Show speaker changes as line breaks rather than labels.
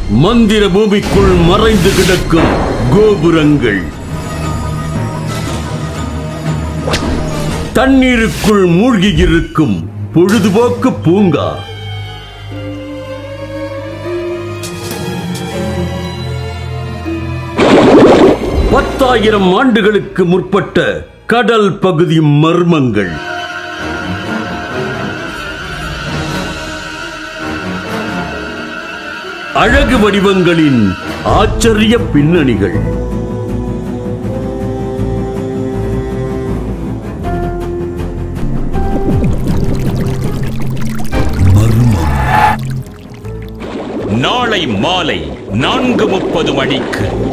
மந்திர பூமிக்குள் மறைந்து கிடக்கும் கோபுரங்கள் தண்ணீருக்குள் மூழ்கியிருக்கும் பொழுதுபோக்கு பூங்கா பத்தாயிரம் ஆண்டுகளுக்கு முற்பட்ட கடல் பகுதி மர்மங்கள் அழகு வடிவங்களின் ஆச்சரிய பின்னணிகள்
நாளை மாலை நான்கு முப்பது மணிக்கு